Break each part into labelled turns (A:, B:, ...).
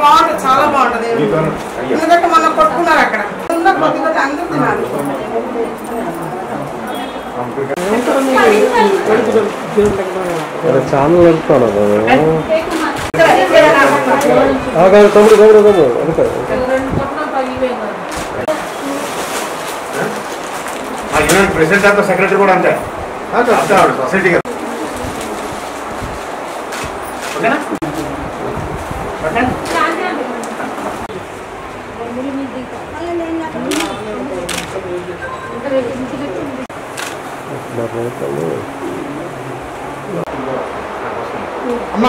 A: బాగుంటుంది చాలా బాగుంటుంది ఎందుకంటే మొన్న కొట్టుకున్నారు అక్కడ ఉన్న కొద్ది కొద్ది అందరూ తినాలి
B: ఛానల్ వెళ్తాను తమ్ముడు తమ్ముడు తమ్ముడు అనుకో
C: యూనియన్ ప్రెసిడెంట్ అంతా సెక్రటరీ కూడా అంతే అంతే ఆవిడ సొసైటీ కదా ఓకేనా ఓకే
A: అమ్మా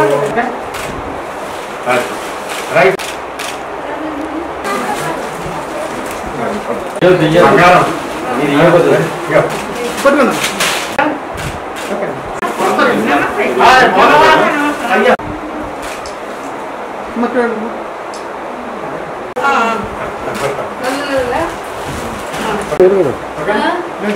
C: రైట్ బంగారం ఇది ఇవ్వకూడదు. ఇగో.
A: కొట్టుకున్నా
C: ఆ, పోదామా? అయ్యా. ఓకేనా?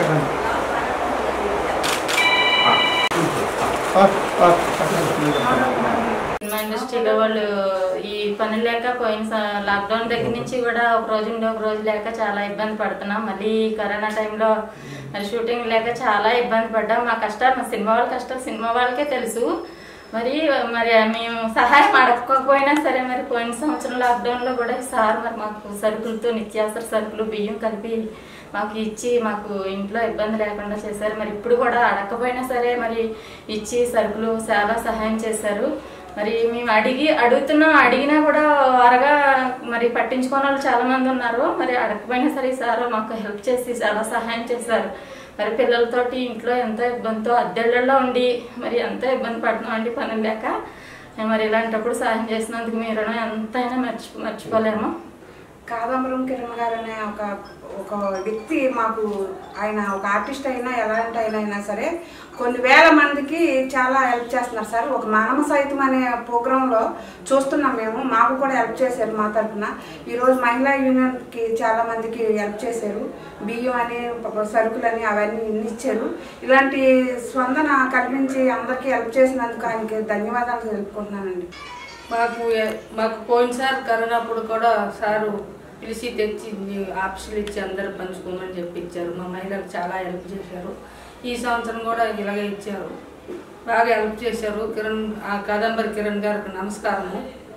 D: సినిమా ఇండస్ట్రీలో వాళ్ళు ఈ పని లేక పోయిన స- లాక్డౌన్ దగ్గర నుంచి కూడా ఒక రోజు ఉండి ఒక రోజు లేక చాలా ఇబ్బంది పడుతున్నాం మళ్ళీ ఈ కరోనా టైంలో మరి షూటింగ్ లేక చాలా ఇబ్బంది పడ్డాం మా కష్టాలు మా సినిమా వాళ్ళ కష్టాలు సినిమా వాళ్ళకే తెలుసు మరి మరి మేము సహాయం అడగకపోయినా సరే మరి పోయిన సంవత్సరం లాక్డౌన్లో కూడా ఈ సార్ మరి మాకు సరుకులతో నిత్యావసర సరుకులు బియ్యం కలిపి మాకు ఇచ్చి మాకు ఇంట్లో ఇబ్బంది లేకుండా చేశారు మరి ఇప్పుడు కూడా అడగకపోయినా సరే మరి ఇచ్చి సరుకులు చాలా సహాయం చేశారు మరి మేము అడిగి అడుగుతున్నాం అడిగినా కూడా అరగా మరి పట్టించుకోని వాళ్ళు చాలా మంది ఉన్నారు మరి అడగకపోయినా సరే సార్ మాకు హెల్ప్ చేసి చాలా సహాయం చేశారు మరి పిల్లలతోటి ఇంట్లో ఎంతో ఇబ్బందితో అద్దెళ్ళలో ఉండి మరి ఎంతో ఇబ్బంది పడుతున్నాం అండి పనులు లేక మరి ఇలాంటప్పుడు సహాయం చేసినందుకు మీరు ఎంతైనా మర్చి మర్చిపోలేము
E: కాదంబరం కిరణ్ గారు అనే ఒక ఒక వ్యక్తి మాకు ఆయన ఒక ఆర్టిస్ట్ అయినా ఎలాంటి ఆయన అయినా సరే కొన్ని వేల మందికి చాలా హెల్ప్ చేస్తున్నారు సార్ ఒక మానవ సహితం అనే ప్రోగ్రాంలో చూస్తున్నాం మేము మాకు కూడా హెల్ప్ చేశారు మా తరఫున ఈరోజు మహిళా యూనియన్కి చాలా మందికి హెల్ప్ చేశారు బియ్యం అని సరుకులని అవన్నీ ఇన్ని ఇచ్చారు ఇలాంటి స్పందన కల్పించి అందరికీ హెల్ప్ చేసినందుకు ఆయనకి ధన్యవాదాలు తెలుపుకుంటున్నానండి
F: మాకు ఎ- మాకు పోయినసారి కరోనా అప్పుడు కూడా సారు పిలిచి తెచ్చి ఆప్షన్లు ఇచ్చి అందరు పంచుకోమని చెప్పి ఇచ్చారు మా మహిళలకు చాలా హెల్ప్ చేశారు ఈ సంవత్సరం కూడా ఇలాగే ఇచ్చారు బాగా హెల్ప్ చేశారు కిరణ్ ఆ కాదంబరి కిరణ్ గారికి నమస్కారము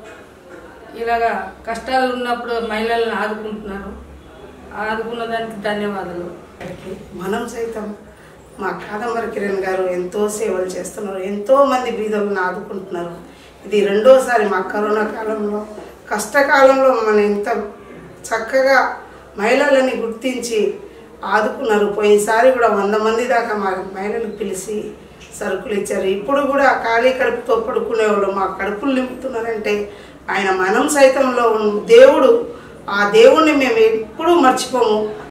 F: ఇలాగా కష్టాలు ఉన్నప్పుడు మహిళలను ఆదుకుంటున్నారు ఆదుకున్న దానికి ధన్యవాదాలు
G: మనం సైతం మా కాదంబరి కిరణ్ గారు ఎంతో సేవలు చేస్తున్నారు ఎంతో మంది బీదలను ఆదుకుంటున్నారు ఇది రెండోసారి మా కరోనా కాలంలో కష్టకాలంలో మన ఎంత చక్కగా మహిళలని గుర్తించి ఆదుకున్నారు పోయినసారి కూడా వంద మంది దాకా మా మహిళలకు పిలిచి సరుకులు ఇచ్చారు ఇప్పుడు కూడా ఖాళీ కడుపుతో పడుకునేవాళ్ళు మా కడుపులు నింపుతున్నారంటే ఆయన మనం సైతంలో ఉన్న దేవుడు ఆ దేవుణ్ణి మేము ఎప్పుడూ మర్చిపోము